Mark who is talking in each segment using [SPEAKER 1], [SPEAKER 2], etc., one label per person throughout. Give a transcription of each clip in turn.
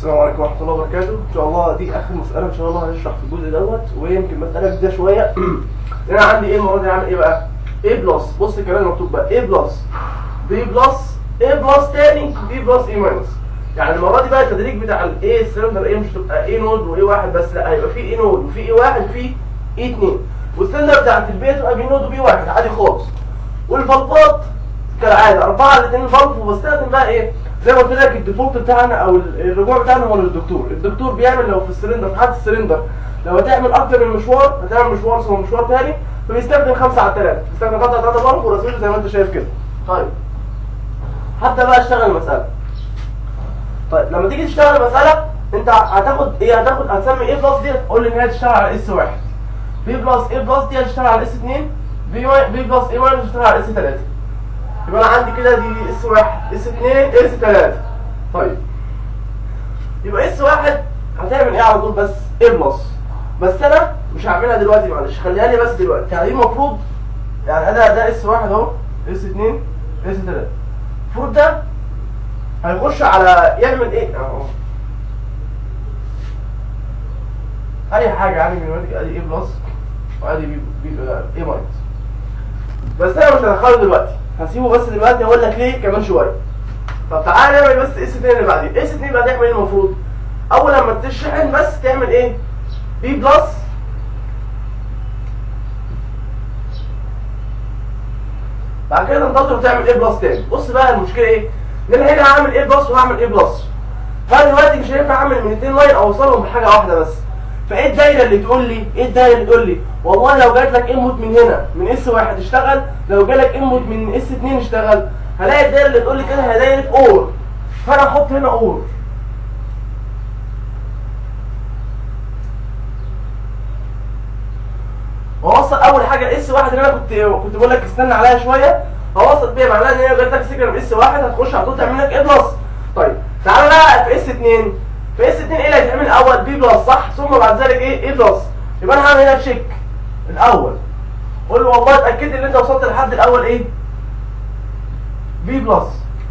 [SPEAKER 1] السلام عليكم ورحمة الله وبركاته، إن شاء الله دي آخر مسألة إن شاء الله هنشرح في الجزء دوت ويمكن مسألة جديدة شوية. أنا عندي إيه المرة دي عامل إيه بقى؟ A بلس، بص الكلام المكتوب بقى A بلس B بلس A بلس تاني B بلس A ماينس. يعني المرة دي بقى التدريج بتاع ال A السلندر A مش هتبقى A نود و A واحد بس لا هيبقى في A نود وفي A واحد وفي A اتنين. والسلندر بتاعت البي هتبقى B نود و B واحد عادي خالص. والفلفات كالعاده اربعه الاثنين فالف وبستخدم بقى ايه زي ما قلت لك الديفولت بتاعنا او الرجوع بتاعنا هو للدكتور الدكتور بيعمل لو في السلندر في حاله السلندر لو هتعمل اكتر من مشوار هتعمل مشوار ثم مشوار تاني فبيستخدم 5 على 3 بيستخدم 5 على 3 فالف وراسيل زي ما انت شايف كده طيب هبدا بقى اشتغل المساله طيب لما تيجي تشتغل المساله انت هتاخد ايه هتاخد هتسمي ايه بلس دي تقول لي ان هي تشتغل على اس 1 بي بلس ايه بلس دي هتشتغل على اس 2 بي بي بلس ايه ماينس هتشتغل على اس 3 يبقى انا عندي كده دي اس واحد اس اتنين اس تلاتة طيب يبقى اس واحد هتعمل ايه على طول بس ايه بلس بس انا مش هعملها دلوقتي معلش خليها لي بس دلوقتي يعني دي المفروض يعني انا ده اس واحد اهو اس اتنين اس تلاتة المفروض ده هيخش على يعمل ايه اهو اي حاجه يعني من دلوقتي ادي ايه بلس وادي بي بي ايه ماينس بس انا مش هدخله دلوقتي هسيبه بس دلوقتي هقول لك ليه كمان شويه طب تعالى نعمل بس اس 2 اللي بعديه اس 2 بقى تعمل ايه المفروض اول لما تشحن بس تعمل ايه بي بلس بعد كده تنتظر وتعمل ايه بلس تاني بص بقى المشكله ايه ان انا هنا هعمل ايه بلس وهعمل ايه بلس فانا دلوقتي مش هينفع اعمل من اثنين لاين اوصلهم بحاجه واحده بس فايه الدايره اللي تقول لي ايه الدايره اللي تقول لي والله لو جات لك انبوت من هنا من اس واحد اشتغل لو جالك انبوت من اس 2 اشتغل هلاقي الدايره اللي تقول لي كده هي دايره اور فانا احط هنا اور واوصل اول حاجه الاس واحد اللي انا كنت كنت بقول لك استنى عليها شويه هوصل بيها معناها ان هي جات لك سيجنال من اس واحد هتخش على طول تعمل لك ايه بلس طيب تعالى بقى في اس 2 في اس 2 ايه اللي هيتعمل الاول بي بلس صح ثم بعد ذلك ايه ايه بلس يبقى انا هعمل هنا تشيك الاول قول له والله اتاكد لي ان انت وصلت لحد الاول ايه بي بلس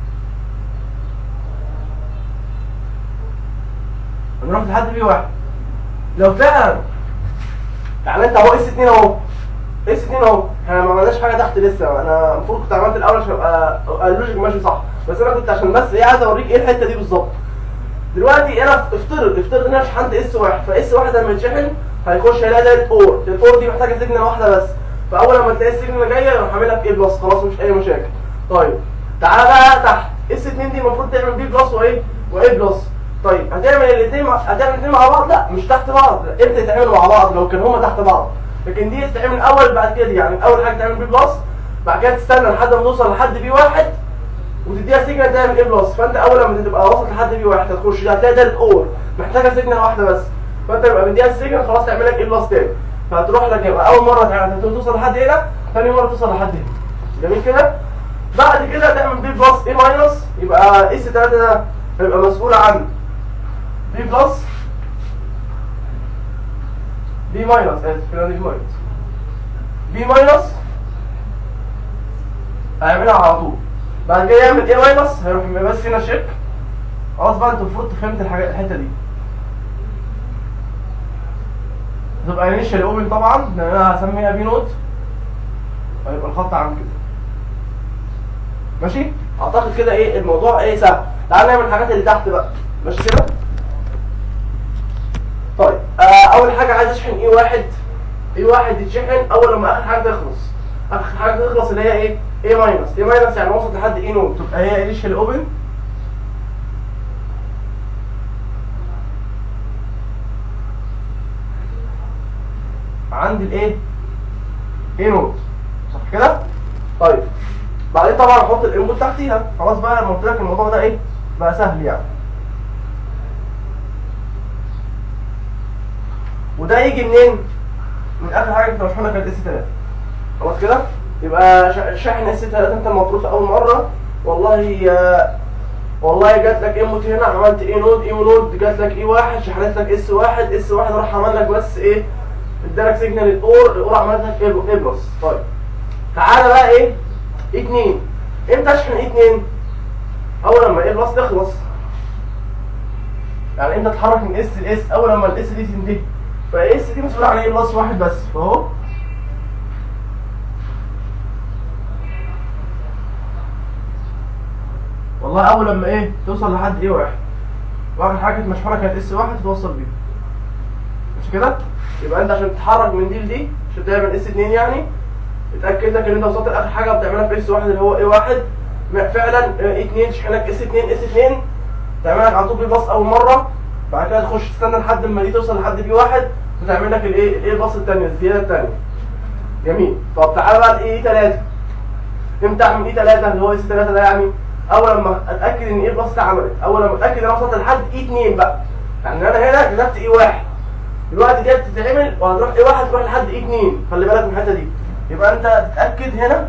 [SPEAKER 1] انا رحت لحد بي واحد لو فعلا يعني انت اهو اس 2 اهو اس 2 اهو احنا ما عملناش حاجه تحت لسه انا المفروض كنت عملت الاول عشان ابقى اللوجيك ماشي صح بس انا كنت عشان بس ايه عايز اوريك ايه الحته دي بالظبط دلوقتي انا افترض افترض ان انا شحنت اس واحد فاس واحد لما يتشحن هيخش هيلاقي دايره اور الاور دي محتاجه سيجنال واحده بس فاول لما تلاقي السيجنال جايه يروح عاملها في اي بلس خلاص مش اي مشاكل طيب تعالى بقى تحت اس 2 دي المفروض تعمل بي بلس وايه واي بلس طيب هتعمل الاثنين مع... هتعمل الاثنين مع بعض لا مش تحت بعض امتى يتعملوا مع بعض لو كانوا هما تحت بعض لكن دي تتعمل الاول بعد كده دي يعني اول حاجه تعمل بي بلس بعد كده تستنى لحد ما توصل لحد بي واحد وتديها سيجنال تعمل ايه بلس فانت اول لما تبقى واصل لحد بي واحد هتخش هتلاقي دايره اور محتاجه سيجنال واحده بس فانت يبقى مديها السيجنال خلاص تعمل لك ايه بلس تاني فهتروح لك يبقى اول مره تعمل توصل لحد هنا ثاني مره توصل لحد هنا جميل كده بعد كده تعمل بي بلس ايه ماينس يبقى اس 3 ده هيبقى مسؤول عن بي بلس بي ماينس اسف كده بي ماينس بي ماينس هيعملها على طول بعد كده يعمل ايه ماينس هيروح بس هنا شيك خلاص بقى انت المفروض فهمت الحاجات الحته دي هتبقى انيشال اوبن طبعا لان انا هسميها بي نوت ويبقى الخط عامل كده ماشي اعتقد كده ايه الموضوع ايه سهل تعال نعمل الحاجات اللي تحت بقى ماشي كده طيب آه اول حاجه عايز اشحن ايه واحد ايه واحد يتشحن اول لما اخر حاجه تخلص اخر حاجه تخلص اللي هي ايه ايه ماينس ايه ماينس يعني وصلت لحد ايه نوت تبقى هي انيشال اوبن عند الايه ايه نوت صح كده طيب بعدين طبعا احط الانبوت تحتيها خلاص بقى لما قلت لك الموضوع ده ايه بقى سهل يعني وده يجي منين من اخر حاجه انت مشحونها كانت اس 3 خلاص كده يبقى شاحن اس 3 انت المفروض اول مره والله والله جات لك انبوت هنا عملت ايه نود ايه نود جات لك ايه واحد شحنت لك اس واحد اس واحد راح عمل لك بس ايه ادالك سيجنال الاور الاور عملت لك ايه ايه بلس طيب تعالى بقى ايه اتنين امتى اشحن اتنين اول لما ايه بلس تخلص يعني امتى اتحرك من اس لاس اول لما الاس دي تنتهي فاس دي مسؤول عن ايه بلس واحد بس فاهو والله اول لما ايه توصل لحد ايه واحد واخر حاجه كانت مشحونه كانت اس واحد تتوصل بيه مش كده يبقى انت عشان تتحرك من دي لدي عشان تعمل اس 2 يعني اتاكد لك ان انت وصلت لاخر حاجه بتعملها في اس واحد اللي هو ايه واحد فعلا ايه 2 تشحنك اس 2 اس 2 تعمل لك على طول بي باص اول مره بعد كده تخش تستنى لحد ما دي توصل لحد بي واحد وتعمل لك الايه الايه باص الثانيه الزياده الثانيه جميل طب تعالى بقى لايه 3 امتى اعمل ايه 3 اللي هو اس 3 ده يعني اول لما اتاكد ان ايه بلس اتعملت اول لما اتاكد ان انا وصلت لحد اي 2 بقى يعني انا هنا كتبت ايه 1 دلوقتي دي بتتعمل وهتروح ايه 1 تروح لحد اي 2 خلي بالك من الحته دي يبقى انت تتاكد هنا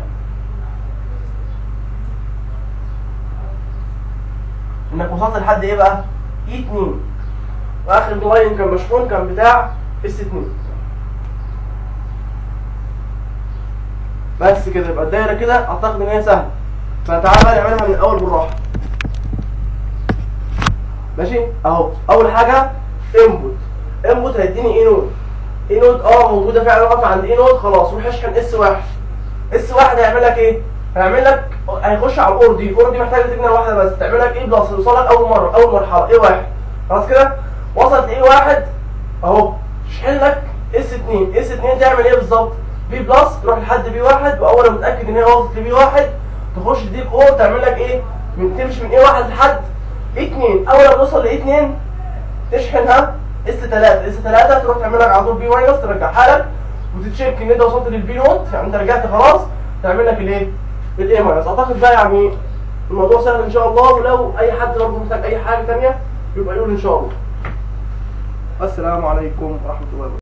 [SPEAKER 1] انك وصلت لحد ايه بقى اي 2 واخر لاين كان مشحون كان بتاع اس 2 بس كده يبقى الدايره كده اعتقد ان هي سهله فتعالى بقى نعملها من الاول بالراحه ماشي اهو اول حاجه انبوت انبوت هيديني ايه نود ايه نود اه موجوده فعلا واقفه عند ايه نود خلاص روح اشحن اس واحد اس واحد هيعمل لك ايه هيعمل لك هيخش على الاور دي الاور دي محتاجه سيجنال واحده بس تعمل لك ايه بلس يوصلك اول مره اول مرحله ايه واحد خلاص كده وصلت ايه واحد اهو شحن لك اس 2 اس 2 تعمل ايه بالظبط بي بلس تروح لحد بي واحد واول ما تتاكد ان هي وصلت لبي واحد تخش تديك اور تعمل لك ايه من تمشي من ايه واحد لحد ايه 2 اول ما توصل لايه 2 تشحنها اس 3 اس 3 تروح تعمل لك على طول بي ماينس ترجعها لك وتتشيك ان انت وصلت للبي نوت يعني انت رجعت خلاص تعمل لك الايه الاي ماينس اعتقد بقى يعني الموضوع سهل ان شاء الله ولو اي حد برضه محتاج اي حاجه ثانيه يبقى يقول ان شاء الله السلام عليكم ورحمه الله وبركاته